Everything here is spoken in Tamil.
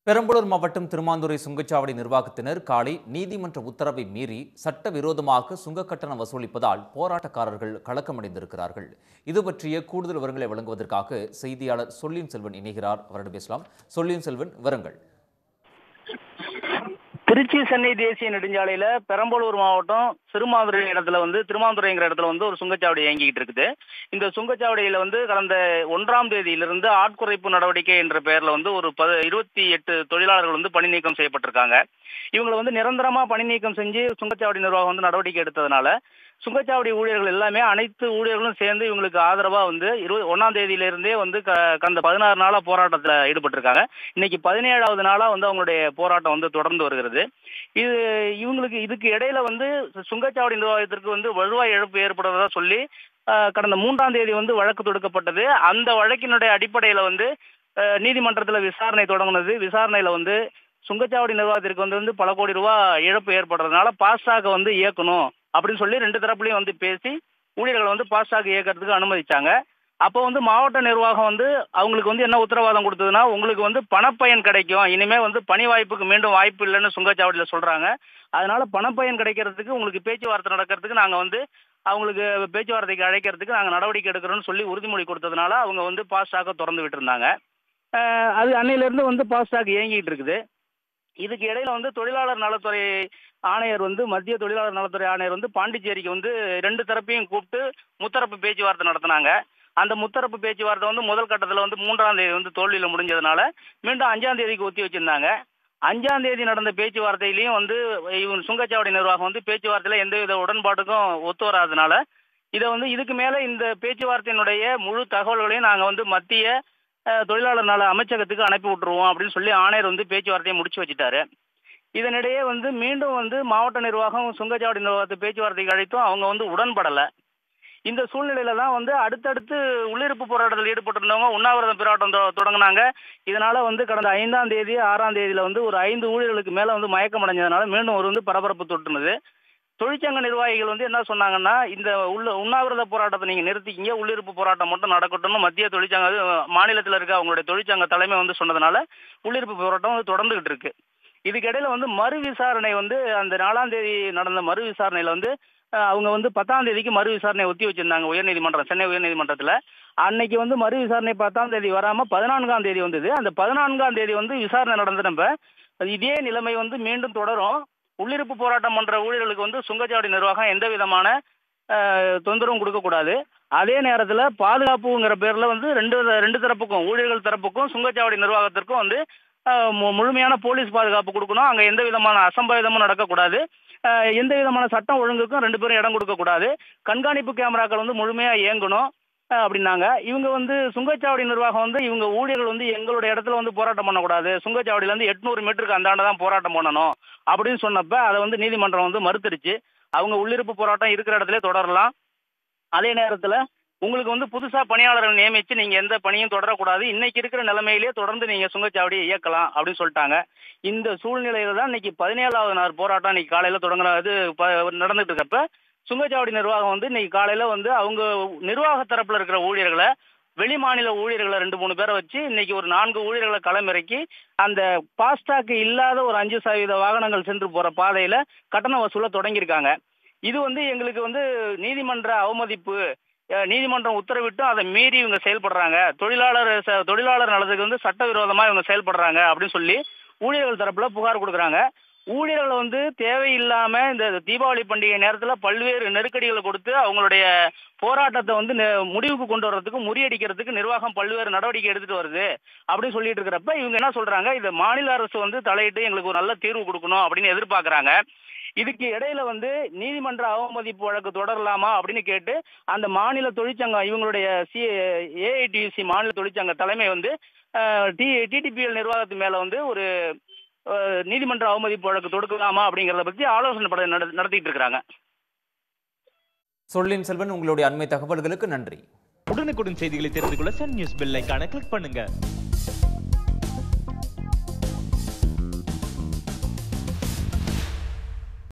பெரம்பலூர் மாவட்டம் திருமாந்துறை சுங்கச்சாவடி நிர்வாகத்தினர் காலை நீதிமன்ற உத்தரவை மீறி சட்டவிரோதமாக சுங்க கட்டணம் வசூலிப்பதால் போராட்டக்காரர்கள் கலக்கமடைந்திருக்கிறார்கள் இது பற்றிய கூடுதல் விவரங்களை வழங்குவதற்காக செய்தியாளர் சொல்லின் செல்வன் இணைகிறார் அவரிடம் பேசலாம் சொல்லின் செல்வன் விவரங்கள் திருச்சி சென்னை தேசிய நெடுஞ்சாலையில பெரம்பலூர் மாவட்டம் சிறுமாதுரை இடத்துல வந்து திருமாந்துரைங்கிற இடத்துல வந்து ஒரு சுங்கச்சாவடி இயங்கிட்டு இருக்குது இந்த சுங்கச்சாவடியில வந்து கடந்த ஒன்றாம் தேதியிலிருந்து ஆட்குறைப்பு நடவடிக்கை என்ற பெயர்ல வந்து ஒரு ப இருபத்தி எட்டு தொழிலாளர்கள் வந்து பணி நீக்கம் செய்யப்பட்டிருக்காங்க இவங்களை வந்து நிரந்தரமா பணி நீக்கம் செஞ்சு சுங்கச்சாவடி நிர்வாகம் வந்து நடவடிக்கை எடுத்ததுனால சுங்கச்சாவடி ஊழியர்கள் எல்லாமே அனைத்து ஊழியர்களும் சேர்ந்து இவங்களுக்கு ஆதரவா வந்து இருபது ஒன்னாம் தேதியில இருந்தே வந்து க- கடந்த பதினாறு நாளா போராட்டத்துல ஈடுபட்டிருக்காங்க இன்னைக்கு பதினேழாவது நாளா வந்து அவங்களுடைய போராட்டம் வந்து தொடர்ந்து வருகிறது இது இவங்களுக்கு இதுக்கு இடையில வந்து சுங்கச்சாவடி நிர்வாகத்திற்கு வந்து வருவாய் இழப்பு ஏற்படுறதா சொல்லி அஹ், கடந்த மூன்றாம் தேதி வந்து வழக்கு தொடுக்கப்பட்டது அந்த வழக்கினுடைய அடிப்படையில வந்து அஹ், நீதிமன்றத்துல விசாரணை தொடங்குனது விசாரணையில வந்து சுங்கச்சாவடி நிர்வாகத்திற்கு வந்து வந்து பல கோடி ரூபாய் இழப்பு ஏற்படுறதுனால பாஸ்டாக வந்து இயக்கணும் அப்படின்னு சொல்லி ரெண்டு தரப்புலையும் வந்து பேசி ஊழியர்களை வந்து பாஸ்டாக இயக்கிறதுக்கு அனுமதிச்சாங்க அப்போ வந்து மாவட்ட நிர்வாகம் வந்து அவங்களுக்கு வந்து என்ன உத்தரவாதம் கொடுத்ததுன்னா உங்களுக்கு வந்து பணப்பயன் கிடைக்கும் இனிமே வந்து பணி வாய்ப்புக்கு மீண்டும் வாய்ப்பு இல்லைன்னு சுங்கச்சாவடியில் சொல்றாங்க அதனால பணப்பயன் கிடைக்கிறதுக்கு உங்களுக்கு பேச்சுவார்த்தை நடக்கிறதுக்கு நாங்க வந்து அவங்களுக்கு பேச்சுவார்த்தைக்கு அழைக்கிறதுக்கு நாங்க நடவடிக்கை எடுக்கிறோம்னு சொல்லி உறுதிமொழி கொடுத்ததுனால அவங்க வந்து பாஸ்டாக திறந்து விட்டுருந்தாங்க அஹ் அது அன்னையிலிருந்து வந்து பாஸ்டாக் இயங்கிட்டு இருக்குது இதுக்கு இடையில வந்து தொழிலாளர் நலத்துறை ஆணையர் வந்து மத்திய தொழிலாளர் நலத்துறை ஆணையர் வந்து பாண்டிச்சேரிக்கு வந்து ரெண்டு தரப்பையும் கூப்பிட்டு முத்தரப்பு பேச்சுவார்த்தை நடத்தினாங்க அந்த முத்தரப்பு பேச்சுவார்த்தை வந்து முதல் கட்டத்தில் வந்து மூன்றாம் தேதி வந்து தோல்வியில் முடிஞ்சதுனால மீண்டும் அஞ்சாம் தேதிக்கு ஒத்தி வச்சிருந்தாங்க அஞ்சாம் தேதி நடந்த பேச்சுவார்த்தையிலையும் வந்து இவங்க சுங்கச்சாவடி நிர்வாகம் வந்து பேச்சுவார்த்தையில எந்தவித உடன்பாட்டுக்கும் ஒத்து வராதனால இதை வந்து இதுக்கு மேல இந்த பேச்சுவார்த்தையினுடைய முழு தகவல்களையும் நாங்க வந்து மத்திய அஹ், தொழிலாளர் நல அமைச்சகத்துக்கு அனுப்பி விட்டுருவோம் அப்படின்னு சொல்லி ஆணையர் வந்து பேச்சுவார்த்தையை முடிச்சு வச்சுட்டாரு இதனிடையே வந்து மீண்டும் வந்து மாவட்ட நிர்வாகம் சுங்கச்சாவடி நிர்வாகத்தை பேச்சுவார்த்தைக்கு அழைத்தும் அவங்க வந்து உடன்படலை இந்த சூழ்நிலையில தான் வந்து அடுத்தடுத்து உள்ளிருப்பு போராட்டத்தில் ஈடுபட்டிருந்தவங்க உண்ணாவிரதம் போராட்டம் தொ- தொடங்குனாங்க இதனால வந்து கடந்த ஐந்தாம் தேதி ஆறாம் தேதியில வந்து ஒரு ஐந்து ஊழியர்களுக்கு மேல வந்து மயக்கம் அடைஞ்சதுனால மீண்டும் ஒரு வந்து பரபரப்பு தொட்டுனது தொழிற்சங்க நிர்வாகிகள் வந்து என்ன சொன்னாங்கன்னா இந்த உள்ள உண்ணாவிரத போராட்டத்தை நீங்க நிறுத்திக்கிங்க உள்ளிருப்பு போராட்டம் மட்டும் நடக்கட்டும்னு மத்திய தொழிற்சங்க அது மாநிலத்தில் இருக்க அவங்களுடைய தொழிற்சங்க தலைமை வந்து சொன்னதுனால உள்ளிருப்பு போராட்டம் வந்து தொடர்ந்துகிட்டு இருக்கு இதுக்கு இடையில வந்து மறு விசாரணை வந்து அந்த நாலாம் தேதி நடந்த மறு விசாரணையில வந்து அஹ், அவங்க வந்து பத்தாம் தேதிக்கு மறு விசாரணை ஒத்தி வச்சிருந்தாங்க உயர்நீதிமன்றம் சென்னை உயர்நீதிமன்றத்துல அன்னைக்கு வந்து மறு விசாரணை பத்தாம் தேதி வராம பதினான்காம் தேதி வந்தது அந்த பதினான்காம் தேதி வந்து விசாரணை நடந்தப்ப இதே நிலைமை வந்து மீண்டும் தொடரும் உள்ளிருப்பு போராட்டம் பண்ற ஊழியர்களுக்கு வந்து சுங்கச்சாவடி நிர்வாகம் எந்த விதமான அஹ், தொந்தரவும் கொடுக்கக்கூடாது அதே நேரத்தில் பாதுகாப்புங்கிற பேர்ல வந்து ரெண்டு ரெண்டு தரப்புக்கும் ஊழியர்கள் தரப்புக்கும் சுங்கச்சாவடி நிர்வாகத்திற்கும் வந்து அஹ், மு- முழுமையான போலீஸ் பாதுகாப்பு கொடுக்கணும் அங்கே எந்த விதமான அசம்பாவிதமும் நடக்கக்கூடாது அஹ், எந்த விதமான சட்டம் ஒழுங்குக்கும் ரெண்டு பேரும் இடம் கொடுக்கக்கூடாது கண்காணிப்பு கேமராக்கள் வந்து முழுமையாக இயங்கணும் அஹ், அப்படின்னாங்க இவங்க வந்து சுங்கச்சாவடி நிர்வாகம் வந்து இவங்க ஊழியர்கள் வந்து எங்களுடைய இடத்துல வந்து போராட்டம் பண்ணக்கூடாது சுங்கச்சாவடியில இருந்து எட்நூறு மீட்டருக்கு அந்தாண்ட தான் போராட்டம் பண்ணணும் அப்படின்னு சொன்னப்ப அதை வந்து நீதிமன்றம் வந்து மறுத்துருச்சு அவங்க உள்ளிருப்பு போராட்டம் இருக்கிற இடத்துல தொடரலாம் அதே நேரத்துல உங்களுக்கு வந்து புதுசா பணியாளர்கள் நியமிச்சு நீங்க எந்த பணியும் தொடரக்கூடாது இன்னைக்கு இருக்கிற நிலைமையிலேயே தொடர்ந்து நீங்க சுங்கச்சாவடியை இயக்கலாம் அப்படின்னு சொல்லிட்டாங்க இந்த சூழ்நிலையில தான் இன்னைக்கு பதினேழாவது நாள் போராட்டம் இன்னைக்கு காலையில தொடங்குற இது ப- நடந்துட்டு இருக்கப்ப சுங்கச்சாவடி நிர்வாகம் வந்து இன்னைக்கு காலையில வந்து அவங்க நிர்வாக தரப்புல இருக்கிற ஊழியர்களை வெளி மாநில ஊழியர்களை ரெண்டு மூணு பேரை வச்சு இன்னைக்கு ஒரு நான்கு ஊழியர்களை களமிறக்கி அந்த பாஸ்டாக் இல்லாத ஒரு அஞ்சு சதவீத வாகனங்கள் சென்று போற பாதையில கட்டண வசூல தொடங்கியிருக்காங்க இது வந்து எங்களுக்கு வந்து நீதிமன்ற அவமதிப்பு அஹ், நீதிமன்றம் உத்தரவிட்டும் அதை மீறி இவங்க செயல்படுறாங்க தொழிலாளர் ச- தொழிலாளர் நலத்துக்கு வந்து சட்டவிரோதமா இவங்க செயல்படுறாங்க அப்படின்னு சொல்லி ஊழியர்கள் தரப்புல புகார் கொடுக்குறாங்க ஊழியர்களை வந்து தேவையில்லாம இந்த தீபாவளி பண்டிகை நேரத்துல பல்வேறு நெருக்கடிகளை கொடுத்து அவங்களுடைய போராட்டத்தை வந்து நெ- முடிவுக்கு கொண்டு வர்றதுக்கு முறியடிக்கிறதுக்கு நிர்வாகம் பல்வேறு நடவடிக்கை எடுத்துட்டு வருது அப்படின்னு சொல்லிட்டு இருக்கிறப்ப இவங்க என்ன சொல்றாங்க இது மாநில அரசு வந்து தலையிட்டு எங்களுக்கு ஒரு நல்ல தீர்வு கொடுக்கணும் அப்படின்னு எதிர்பார்க்கறாங்க இதுக்கு இடையில வந்து நீதிமன்ற அவமதிப்பு வழக்கு தொடரலாமா அப்படின்னு கேட்டு அந்த மாநில தொழிற்சங்கம் இவங்களுடைய சி ஏஐடிசி மாநில தொழிற்சங்க தலைமை வந்து டி டிடிபிஎல் நிர்வாகத்து மேல வந்து ஒரு அஹ், நீதிமன்ற அவமதிப்பு வழக்கு தொடுக்கலாமா அப்படிங்கறத பத்தி ஆலோசனை பட நட- நடத்திட்டு இருக்காங்க சொல்லின் செல்வன் உங்களுடைய அண்மை தகவல்களுக்கு நன்றி உடனுக்குடன் செய்திகளை தெரிந்து கொள்ள சன் நியூஸ் பெல் ஐகானை கிளிக் பண்ணுங்க